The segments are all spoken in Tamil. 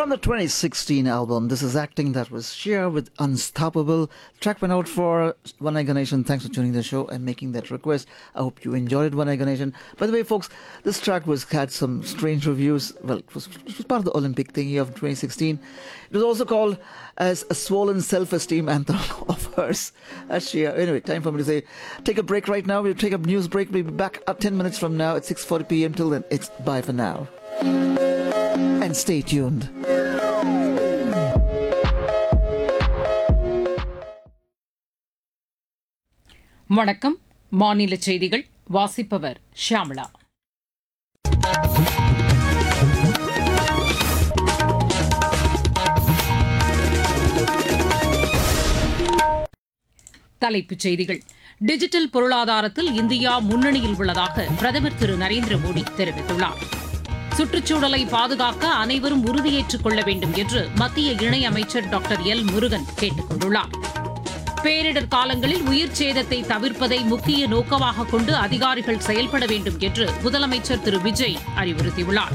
From the 2016 album, this is Acting That Was Sheer with Unstoppable. Track went out for One Eye Nation. Thanks for tuning the show and making that request. I hope you enjoyed One Eye Nation. By the way, folks, this track was had some strange reviews. Well, it was, it was part of the Olympic thingy of 2016. It was also called as a swollen self-esteem anthem of hers. As Sheer. Anyway, time for me to say, take a break right now. We'll take a news break. We'll be back up 10 minutes from now at 6:40 p.m. Till then, it's bye for now. And stay tuned. வணக்கம் மாநில செய்திகள் வாசிப்பவர் ஷியாமளா தலைப்புச் செய்திகள் டிஜிட்டல் பொருளாதாரத்தில் இந்தியா முன்னணியில் உள்ளதாக பிரதமர் திரு நரேந்திர மோடி தெரிவித்துள்ளார் சுற்றுச்சூழலை பாதுகாக்க அனைவரும் உறுதியேற்றுக் கொள்ள வேண்டும் என்று மத்திய இணையமைச்சர் டாக்டர் எல் முருகன் கேட்டுக் கொண்டுள்ளார் பேரிடர் காலங்களில் உயிர் சேதத்தை தவிர்ப்பதை முக்கிய நோக்கமாக கொண்டு அதிகாரிகள் செயல்பட வேண்டும் என்று முதலமைச்சர் திரு விஜய் அறிவுறுத்தியுள்ளார்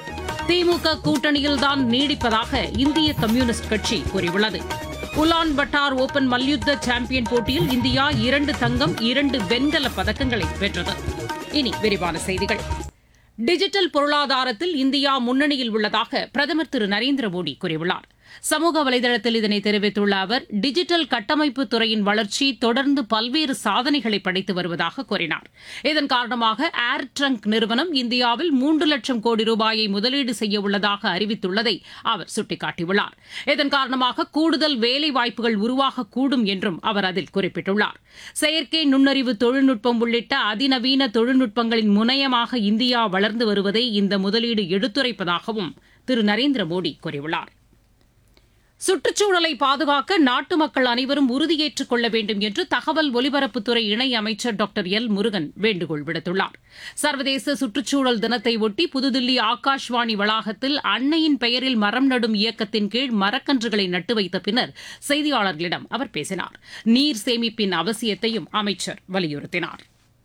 திமுக கூட்டணியில்தான் நீடிப்பதாக இந்திய கம்யூனிஸ்ட் கட்சி கூறியுள்ளது உலான் பட்டார் ஓபன் மல்யுத்த சாம்பியன் போட்டியில் இந்தியா இரண்டு தங்கம் இரண்டு வெண்கல பதக்கங்களை வென்றது இனி விரிவான செய்திகள் டிஜிட்டல் பொருளாதாரத்தில் இந்தியா முன்னணியில் உள்ளதாக பிரதமர் திரு நரேந்திர மோடி கூறியுள்ளார் சமூக வலைதளத்தில் இதனை தெரிவித்துள்ள அவர் டிஜிட்டல் கட்டமைப்பு துறையின் வளர்ச்சி தொடர்ந்து பல்வேறு சாதனைகளை படைத்து வருவதாக கூறினார் இதன் காரணமாக ஏர் ட்ரங்க் நிறுவனம் இந்தியாவில் மூன்று லட்சம் கோடி ரூபாயை முதலீடு செய்ய உள்ளதாக அறிவித்துள்ளதை அவர் சுட்டிக்காட்டியுள்ளார் இதன் காரணமாக கூடுதல் வேலை வாய்ப்புகள் உருவாகக்கூடும் என்றும் அவர் அதில் குறிப்பிட்டுள்ளார் செயற்கை நுண்ணறிவு தொழில்நுட்பம் உள்ளிட்ட அதிநவீன தொழில்நுட்பங்களின் முனையமாக இந்தியா வளர்ந்து வருவதை இந்த முதலீடு எடுத்துரைப்பதாகவும் திரு நரேந்திர மோடி கூறியுள்ளார் சுற்றுச்சூழலை பாதுகாக்க நாட்டு மக்கள் அனைவரும் உறுதியேற்றுக் கொள்ள வேண்டும் என்று தகவல் ஒலிபரப்புத்துறை இணை அமைச்சர் டாக்டர் எல் முருகன் வேண்டுகோள் விடுத்துள்ளார் சர்வதேச சுற்றுச்சூழல் தினத்தை ஒட்டி புதுதில்லி ஆகாஷ்வாணி வளாகத்தில் அன்னையின் பெயரில் மரம் நடும் இயக்கத்தின் கீழ் மரக்கன்றுகளை நட்டு வைத்த பின்னர் செய்தியாளர்களிடம் அவர் பேசினார் நீர் சேமிப்பின் அவசியத்தையும் அமைச்சர் வலியுறுத்தினார்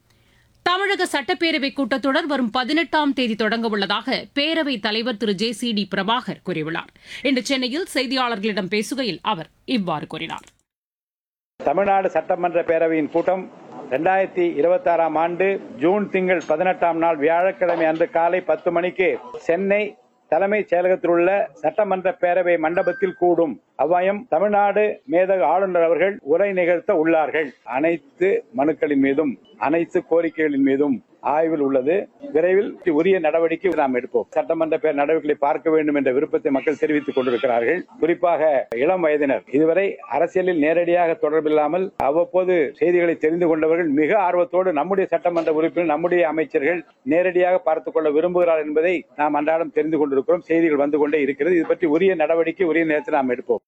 தமிழக சட்டப்பேரவை கூட்டத்தொடர் வரும் பதினெட்டாம் தேதி தொடங்க உள்ளதாக பேரவைத் தலைவர் Thiru J C D Prabhakar கூறியுள்ளார் இன்று சென்னையில் செய்தியாளர்களிடம் பேசுகையில் அவர் இவ்வாறு கூறினார் தமிழ்நாடு சட்டமன்ற பேரவையின் கூட்டம் ரெண்டாயிரத்தி இருபத்தி ஆறாம் ஆண்டு ஜூன் திங்கள் பதினெட்டாம் நாள் வியாழக்கிழமை அன்று காலை பத்து மணிக்கு சென்னை தலைமைச் செயலகத்தில் உள்ள சட்டமன்ற பேரவை மண்டபத்தில் கூடும் அவ்வாயம் தமிழ்நாடு மேதகு ஆளுநர் அவர்கள் உரை நிகழ்த்த உள்ளார்கள் அனைத்து மனுக்களின் மீதும் அனைத்து கோரிக்கைகளின் மீதும் ஆய்வில் உள்ளது விரைவில் உரிய நடவடிக்கை நாம் எடுப்போம் சட்டமன்ற பேர் நடவடிக்கைகளை பார்க்க வேண்டும் என்ற விருப்பத்தை மக்கள் தெரிவித்துக் கொண்டிருக்கிறார்கள் குறிப்பாக இளம் வயதினர் இதுவரை அரசியலில் நேரடியாக தொடர்பில்லாமல் அவ்வப்போது செய்திகளை தெரிந்து கொண்டவர்கள் மிக ஆர்வத்தோடு நம்முடைய சட்டமன்ற உறுப்பினர் நம்முடைய அமைச்சர்கள் நேரடியாக பார்த்துக் கொள்ள விரும்புகிறார் என்பதை நாம் அன்றாடம் தெரிந்து கொண்டிருக்கிறோம் செய்திகள் வந்து கொண்டே இருக்கிறது இது பற்றி உரிய நடவடிக்கை உரிய நேரத்தில் நாம் எடுப்போம்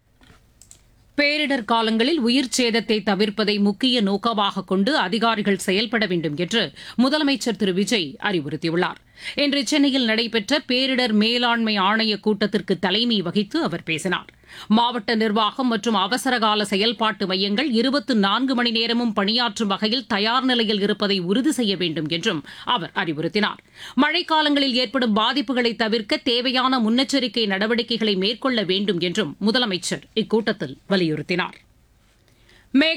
பேரிடர் காலங்களில் உயிர் சேதத்தை தவிர்ப்பதை முக்கிய நோக்கமாக கொண்டு அதிகாரிகள் செயல்பட வேண்டும் என்று முதலமைச்சர் திரு விஜய் அறிவுறுத்தியுள்ளார் இன்று சென்னையில் நடைபெற்ற பேரிடர் மேலாண்மை ஆணைய கூட்டத்திற்கு தலைமை வகித்து அவர் பேசினார் மாவட்ட நிர்வாகம் மற்றும் அவசரகால செயல்பாட்டு மையங்கள் இருபத்தி நான்கு மணி நேரமும் பணியாற்றும் வகையில் தயார் நிலையில் இருப்பதை உறுதி செய்ய வேண்டும் என்றும் அவர் அறிவுறுத்தினார் மழைக்காலங்களில் ஏற்படும் பாதிப்புகளை தவிர்க்க தேவையான முன்னெச்சரிக்கை நடவடிக்கைகளை மேற்கொள்ள வேண்டும் என்றும் முதலமைச்சர் இக்கூட்டத்தில் வலியுறுத்தினார் மேக